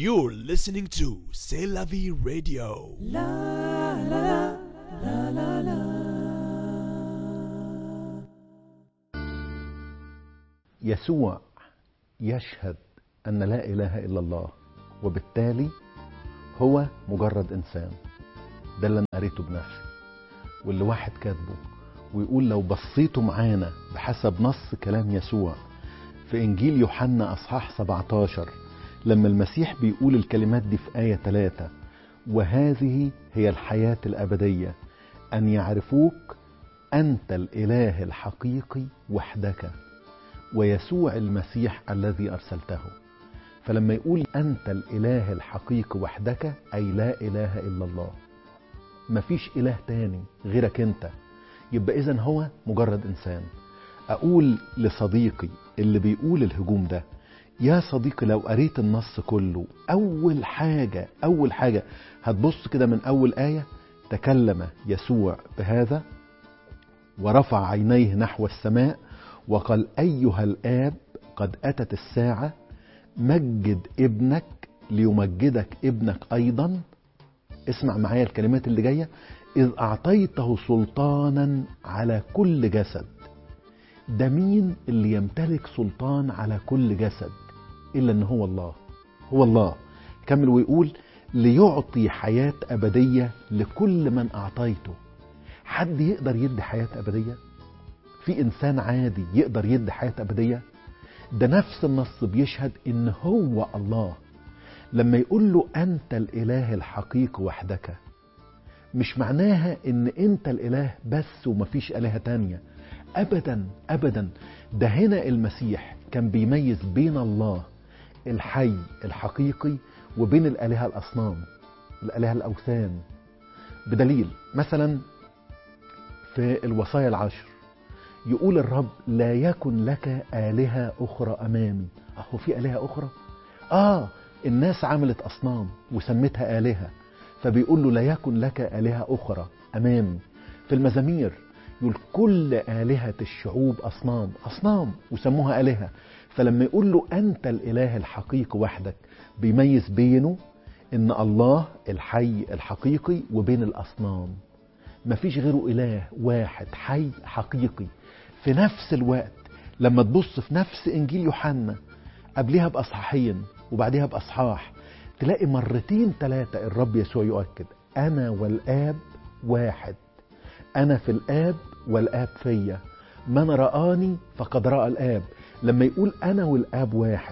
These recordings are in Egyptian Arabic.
You're listening to C'est la vie radio. يسوع يشهد أن لا إله إلا الله وبالتالي هو مجرد إنسان ده اللي أنا قريته بنفسي واللي واحد كاتبه ويقول لو بصيتوا معانا بحسب نص كلام يسوع في إنجيل يوحنا أصحاح 17 لما المسيح بيقول الكلمات دي في آية 3 وهذه هي الحياة الأبدية أن يعرفوك أنت الإله الحقيقي وحدك ويسوع المسيح الذي أرسلته فلما يقول أنت الإله الحقيقي وحدك أي لا إله إلا الله مفيش إله تاني غيرك أنت يبقى إذن هو مجرد إنسان أقول لصديقي اللي بيقول الهجوم ده يا صديقي لو قريت النص كله أول حاجة أول حاجة هتبص كده من أول آية تكلم يسوع بهذا ورفع عينيه نحو السماء وقال أيها الآب قد أتت الساعة مجد ابنك ليمجدك ابنك أيضا اسمع معايا الكلمات اللي جاية إذ أعطيته سلطانا على كل جسد ده مين اللي يمتلك سلطان على كل جسد إلا أن هو الله هو الله كمل ويقول ليعطي حياة أبدية لكل من أعطيته حد يقدر يدي حياة أبدية في إنسان عادي يقدر يدي حياة أبدية ده نفس النص بيشهد إن هو الله لما يقول له أنت الإله الحقيقي وحدك مش معناها إن أنت الإله بس ومفيش آلهة تانية أبدا أبدا ده هنا المسيح كان بيميز بين الله الحي الحقيقي وبين الآلهة الأصنام الآلهة الأوثان بدليل مثلا في الوصايا العشر يقول الرب لا يكن لك آلهة أخرى أمامي أهو في آلهة أخرى؟ آه الناس عملت أصنام وسمتها آلهة فبيقول له لا يكن لك آلهة أخرى أمامي في المزامير يقول كل آلهة الشعوب أصنام أصنام وسموها آلهة فلما يقول له أنت الإله الحقيقي وحدك بيميز بينه إن الله الحي الحقيقي وبين الأصنام مفيش غيره إله واحد حي حقيقي في نفس الوقت لما تبص في نفس إنجيل يوحنا قبلها بأصحاحين وبعدها بأصحاح تلاقي مرتين ثلاثة الرب يسوع يؤكد أنا والآب واحد أنا في الآب والآب فيا من رآني فقد رأى الآب لما يقول أنا والآب واحد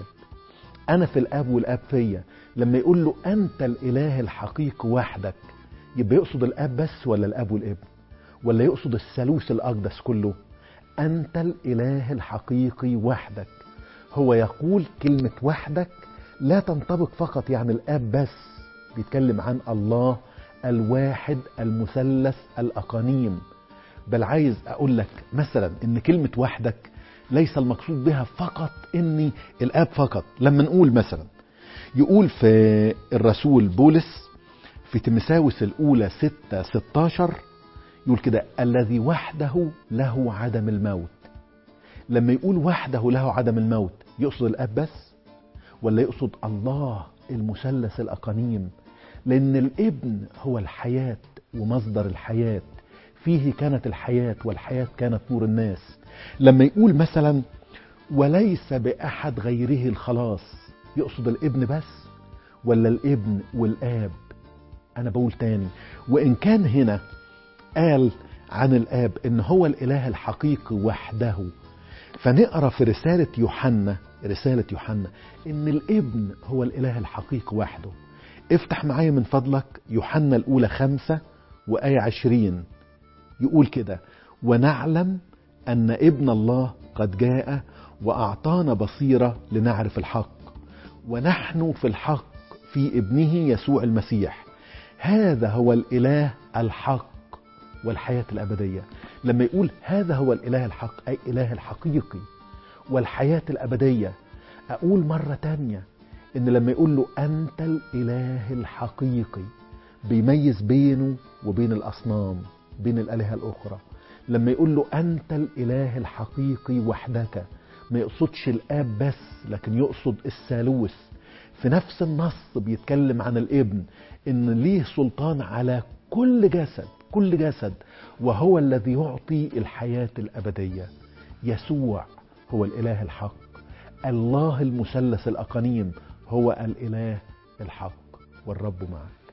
أنا في الآب والآب فيا لما يقول له أنت الإله الحقيقي وحدك يبقى يقصد الآب بس ولا الآب والابن ولا يقصد الثالوث الأقدس كله أنت الإله الحقيقي وحدك هو يقول كلمة وحدك لا تنطبق فقط يعني الآب بس بيتكلم عن الله الواحد المثلث الأقانيم بل عايز أقول لك مثلا إن كلمة وحدك ليس المقصود بها فقط إني الآب فقط لما نقول مثلا يقول في الرسول بولس في تمساوس الأولى 6 16 يقول كده الذي وحده له عدم الموت لما يقول وحده له عدم الموت يقصد الأب بس ولا يقصد الله المثلث الأقانيم لأن الابن هو الحياة ومصدر الحياة فيه كانت الحياة والحياة كانت نور الناس لما يقول مثلا وليس بأحد غيره الخلاص يقصد الابن بس ولا الابن والآب أنا بقول تاني وإن كان هنا قال عن الآب إن هو الإله الحقيقي وحده فنقرأ في رسالة يوحنا رسالة يوحنا إن الابن هو الإله الحقيقي وحده افتح معايا من فضلك يوحنا الأولى خمسة وآية عشرين يقول كده ونعلم أن ابن الله قد جاء وأعطانا بصيرة لنعرف الحق ونحن في الحق في ابنه يسوع المسيح هذا هو الإله الحق والحياة الأبدية لما يقول هذا هو الإله الحق أي إله الحقيقي والحياة الأبدية أقول مرة تانية إن لما يقول له أنت الإله الحقيقي بيميز بينه وبين الأصنام بين الآلهة الأخرى لما يقول له أنت الإله الحقيقي وحدك ما يقصدش الآب بس لكن يقصد الثالوث في نفس النص بيتكلم عن الابن ان ليه سلطان على كل جسد كل جسد وهو الذي يعطي الحياة الأبدية يسوع هو الإله الحق الله المثلث الأقانيم هو الإله الحق والرب معك